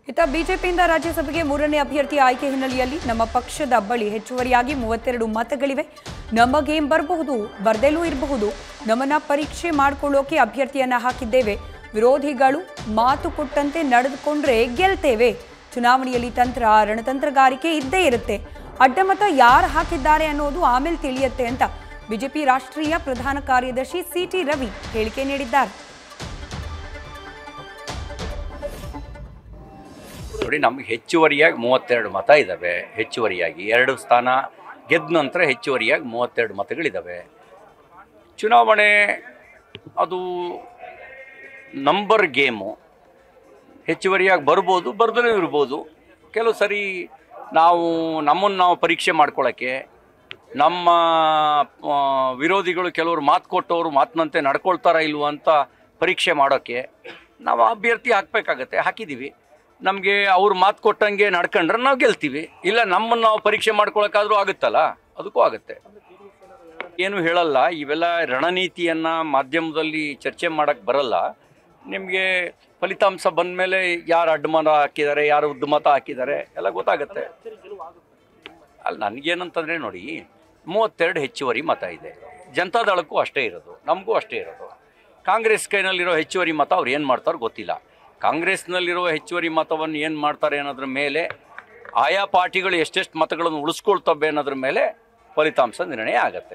ಇತ್ತ ಬಿಜೆಪಿಯಿಂದ ರಾಜ್ಯಸಭೆಗೆ ಮೂರನೇ ಅಭ್ಯರ್ಥಿ ಆಯ್ಕೆ ಹಿನ್ನೆಲೆಯಲ್ಲಿ ನಮ್ಮ ಪಕ್ಷದ ಬಳಿ ಹೆಚ್ಚುವರಿಯಾಗಿ ಮೂವತ್ತೆರಡು ಮತಗಳಿವೆ ನಮಗೇಂ ಬರಬಹುದು ಬರ್ದೆಲೂ ಇರಬಹುದು ನಮ್ಮನ್ನ ಪರೀಕ್ಷೆ ಮಾಡಿಕೊಳ್ಳೋಕೆ ಅಭ್ಯರ್ಥಿಯನ್ನ ಹಾಕಿದ್ದೇವೆ ವಿರೋಧಿಗಳು ಮಾತು ಕೊಟ್ಟಂತೆ ನಡೆದುಕೊಂಡ್ರೆ ಗೆಲ್ತೇವೆ ಚುನಾವಣೆಯಲ್ಲಿ ತಂತ್ರ ರಣತಂತ್ರಗಾರಿಕೆ ಇದ್ದೇ ಇರುತ್ತೆ ಅಡ್ಡಮತ ಯಾರು ಹಾಕಿದ್ದಾರೆ ಅನ್ನೋದು ಆಮೇಲೆ ತಿಳಿಯುತ್ತೆ ಅಂತ ಬಿಜೆಪಿ ರಾಷ್ಟ್ರೀಯ ಪ್ರಧಾನ ಕಾರ್ಯದರ್ಶಿ ಸಿಟಿ ರವಿ ಹೇಳಿಕೆ ನೀಡಿದ್ದಾರೆ ನೋಡಿ ನಮ್ಗೆ ಹೆಚ್ಚುವರಿಯಾಗಿ ಮೂವತ್ತೆರಡು ಮತ ಇದ್ದಾವೆ ಹೆಚ್ಚುವರಿಯಾಗಿ ಎರಡು ಸ್ಥಾನ ಗೆದ್ದ ನಂತರ ಹೆಚ್ಚುವರಿಯಾಗಿ ಮೂವತ್ತೆರಡು ಮತಗಳಿದ್ದಾವೆ ಚುನಾವಣೆ ಅದು ನಂಬರ್ ಗೇಮು ಹೆಚ್ಚುವರಿಯಾಗಿ ಬರ್ಬೋದು ಬರ್ದಲೇ ಇರ್ಬೋದು ಕೆಲವು ಸರಿ ನಾವು ನಮ್ಮನ್ನು ನಾವು ಪರೀಕ್ಷೆ ಮಾಡ್ಕೊಳ್ಳೋಕ್ಕೆ ನಮ್ಮ ಆ, ವಿರೋಧಿಗಳು ಕೆಲವರು ಮಾತು ಕೊಟ್ಟವರು ಮಾತಿನಂತೆ ನಡ್ಕೊಳ್ತಾರ ಇಲ್ವ ಅಂತ ಪರೀಕ್ಷೆ ಮಾಡೋಕ್ಕೆ ನಾವು ಅಭ್ಯರ್ಥಿ ಹಾಕಬೇಕಾಗತ್ತೆ ಹಾಕಿದ್ದೀವಿ ನಮಗೆ ಅವ್ರು ಮಾತು ಕೊಟ್ಟಂಗೆ ನಡ್ಕೊಂಡ್ರೆ ನಾವು ಗೆಲ್ತೀವಿ ಇಲ್ಲ ನಮ್ಮನ್ನು ನಾವು ಪರೀಕ್ಷೆ ಮಾಡ್ಕೊಳಕ್ಕಾದ್ರೂ ಆಗುತ್ತಲ್ಲ ಅದಕ್ಕೂ ಆಗುತ್ತೆ ಏನು ಹೇಳಲ್ಲ ಇವೆಲ್ಲ ರಣನೀತಿಯನ್ನು ಮಾಧ್ಯಮದಲ್ಲಿ ಚರ್ಚೆ ಮಾಡೋಕ್ಕೆ ಬರಲ್ಲ ನಿಮಗೆ ಫಲಿತಾಂಶ ಬಂದ ಮೇಲೆ ಯಾರು ಅಡ್ಡಮತ ಹಾಕಿದ್ದಾರೆ ಯಾರು ಉದ್ದಮತ ಹಾಕಿದ್ದಾರೆ ಎಲ್ಲ ಗೊತ್ತಾಗುತ್ತೆ ಅಲ್ಲಿ ನನಗೇನಂತಂದರೆ ನೋಡಿ ಮೂವತ್ತೆರಡು ಹೆಚ್ಚುವರಿ ಮತ ಇದೆ ಜನತಾದಳಕ್ಕೂ ಅಷ್ಟೇ ಇರೋದು ನಮಗೂ ಅಷ್ಟೇ ಇರೋದು ಕಾಂಗ್ರೆಸ್ ಕೈನಲ್ಲಿರೋ ಹೆಚ್ಚುವರಿ ಮತ ಅವ್ರು ಏನು ಮಾಡ್ತಾರೋ ಗೊತ್ತಿಲ್ಲ ಕಾಂಗ್ರೆಸ್ನಲ್ಲಿರೋ ಹೆಚ್ಚುವರಿ ಮತವನ್ನು ಏನು ಮಾಡ್ತಾರೆ ಅನ್ನೋದ್ರ ಮೇಲೆ ಆಯಾ ಪಾರ್ಟಿಗಳು ಎಷ್ಟೆಷ್ಟು ಮತಗಳನ್ನು ಉಳಿಸ್ಕೊಳ್ತವೆ ಅನ್ನೋದ್ರ ಮೇಲೆ ಫಲಿತಾಂಶ ನಿರ್ಣಯ ಆಗತ್ತೆ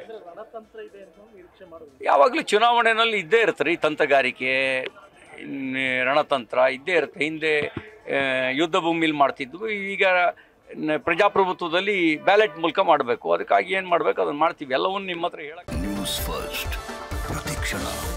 ಯಾವಾಗಲೂ ಚುನಾವಣೆಯಲ್ಲಿ ಇದ್ದೇ ಇರುತ್ತೆ ಈ ತಂತ್ರಗಾರಿಕೆ ಇನ್ನು ರಣತಂತ್ರ ಇದ್ದೇ ಇರುತ್ತೆ ಹಿಂದೆ ಆ, ಯುದ್ಧ ಭೂಮಿಲಿ ಮಾಡ್ತಿದ್ವು ಈಗ ನ- ಪ್ರಜಾಪ್ರಭುತ್ವದಲ್ಲಿ ಬ್ಯಾಲೆಟ್ ಮೂಲಕ ಮಾಡಬೇಕು ಅದಕ್ಕಾಗಿ ಏನು ಮಾಡಬೇಕು ಅದನ್ನು ಮಾಡ್ತೀವಿ ಎಲ್ಲವನ್ನೂ ನಿಮ್ಮ ಹತ್ರ ಹೇಳಕ್ಕೆ ನ್ಯೂಸ್ ಫಸ್ಟ್ ಪ್ರತಿಕ್ಷಣ